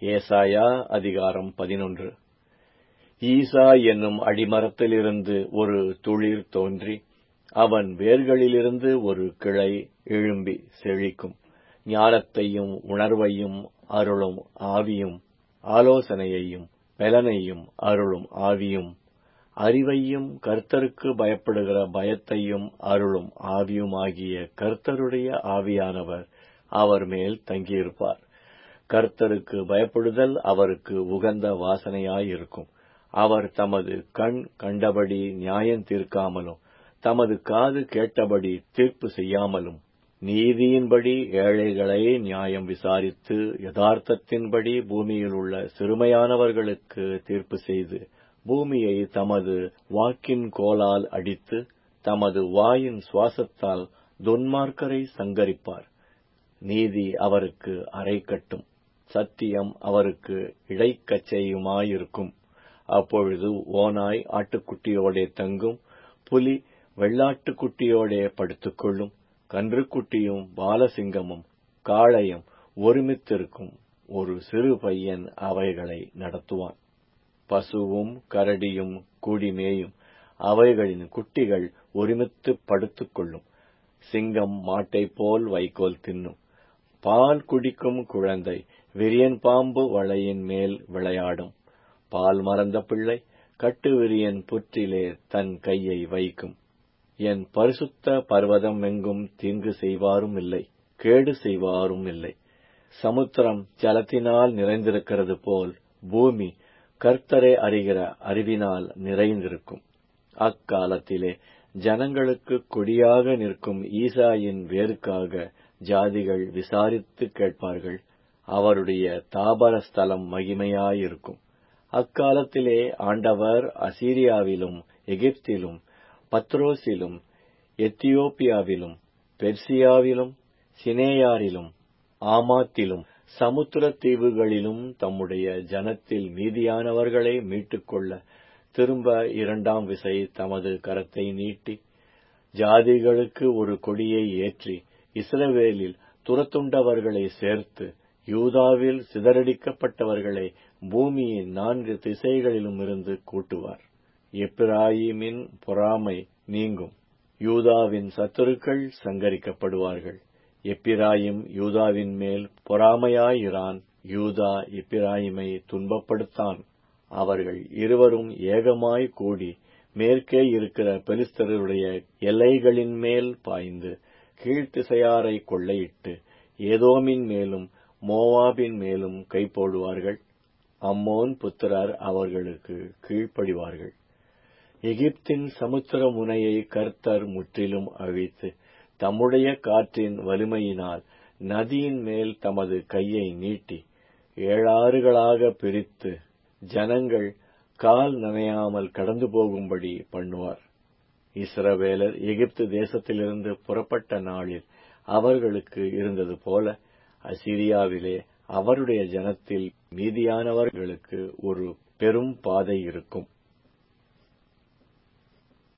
ஏசாயா அதிகாரம் பதினொன்று ஈசா என்னும் அடிமரத்திலிருந்து ஒரு துளிர் தோன்றி அவன் வேர்களிலிருந்து ஒரு கிளை எழும்பி செழிக்கும் ஞானத்தையும் உணர்வையும் அருளும் ஆவியும் ஆலோசனையையும் பெலனையும் அருளும் ஆவியும் அறிவையும் கர்த்தருக்கு பயப்படுகிற பயத்தையும் அருளும் ஆவியுமாகிய கர்த்தருடைய ஆவியானவர் அவர் மேல் தங்கியிருப்பார் கர்த்தருக்கு பயப்படுதல் அவருக்கு உகந்த வாசனையாயிருக்கும் அவர் தமது கண் கண்டபடி நியாயம் தீர்க்காமலும் தமது காது கேட்டபடி தீர்ப்பு செய்யாமலும் நீதியின்படி ஏழைகளை நியாயம் விசாரித்து யதார்த்தத்தின்படி பூமியில் உள்ள சிறுமையானவர்களுக்கு தீர்ப்பு செய்து பூமியை தமது வாக்கின் கோலால் அடித்து தமது வாயின் சுவாசத்தால் துன்மார்க்கரை சங்கரிப்பார் நீதி அவருக்கு அரை கட்டும் சத்தியம் அவருக்கு இடைக்கச்சையுமாயிருக்கும் அப்பொழுது ஓனாய் ஆட்டுக்குட்டியோடே தங்கும் புலி வெள்ளாட்டுக்குட்டியோடே படுத்துக்கொள்ளும் கன்றுக்குட்டியும் பாலசிங்கமும் காளையும் ஒருமித்திருக்கும் ஒரு சிறு பையன் அவைகளை நடத்துவான் பசுவும் கரடியும் கூடிமேயும் அவைகளின் குட்டிகள் ஒருமித்து படுத்துக் கொள்ளும் சிங்கம் மாட்டைப் போல் வைக்கோல் தின்னும் பால் குடிக்கும் குழந்தை விரியன் பாம்பு வளையின் மேல் விளையாடும் பால் மறந்த பிள்ளை கட்டு விரியன் புற்றிலே தன் கையை வைக்கும் என் பரிசுத்த பர்வதம் எங்கும் தீங்கு செய்வாரும் இல்லை கேடு செய்வாரும் இல்லை சமுத்திரம் ஜலத்தினால் நிறைந்திருக்கிறது போல் பூமி கர்த்தரை அறிகிற அறிவினால் நிறைந்திருக்கும் அக்காலத்திலே ஜனங்களுக்கு கொடியாக நிற்கும் ஈசாயின் வேருக்காக ஜாதிகள் விசாரித்து கேட்பார்கள் அவருடைய தாபர ஸ்தலம் மகிமையாயிருக்கும் அக்காலத்திலே ஆண்டவர் அசீரியாவிலும் எகிப்திலும் பத்ரோசிலும் எத்தியோப்பியாவிலும் பெர்சியாவிலும் சினேயாரிலும் ஆமாத்திலும் சமுத்திர தீவுகளிலும் தம்முடைய ஜனத்தில் மீதியானவர்களை மீட்டுக்கொள்ள திரும்ப இரண்டாம் விசை தமது கரத்தை நீட்டி ஜாதிகளுக்கு ஒரு கொடியை ஏற்றி இஸ்ரவேலில் துரத்துண்டவர்களை சேர்த்து யூதாவில் சிதறடிக்கப்பட்டவர்களை பூமியின் நான்கு திசைகளிலும் இருந்து கூட்டுவார் எப்பிராயிமின் பொறாமை நீங்கும் யூதாவின் சத்துருக்கள் சங்கரிக்கப்படுவார்கள் எப்பிராயிம் யூதாவின் மேல் பொறாமையாயிரான் யூதா எப்பிராயிமை துன்பப்படுத்தான் அவர்கள் இருவரும் ஏகமாய் கூடி மேற்கே இருக்கிற பெலிஸ்தருடைய எல்லைகளின் மேல் பாய்ந்து கீழ்த்திசையாரை கொள்ளையிட்டு ஏதோமின் மேலும் மோவாபின் மேலும் கைப்போடுவார்கள் அம்மோன் புத்திரர் அவர்களுக்கு கீழ்ப்படிவார்கள் எகிப்தின் சமுத்திர முனையை கர்த்தர் முற்றிலும் அழித்து தம்முடைய காற்றின் வலிமையினால் நதியின் மேல் தமது கையை நீட்டி ஏழாறுகளாக பிரித்து ஜனங்கள் கால் நனையாமல் கடந்து போகும்படி பண்ணுவார் இஸ்ரவேலர் எகிப்து தேசத்திலிருந்து புறப்பட்ட நாளில் அவர்களுக்கு இருந்தது போல அசிரியாவிலே அவருடைய ஜனத்தில் மீதியானவர்களுக்கு ஒரு பெரும் பாதை இருக்கும்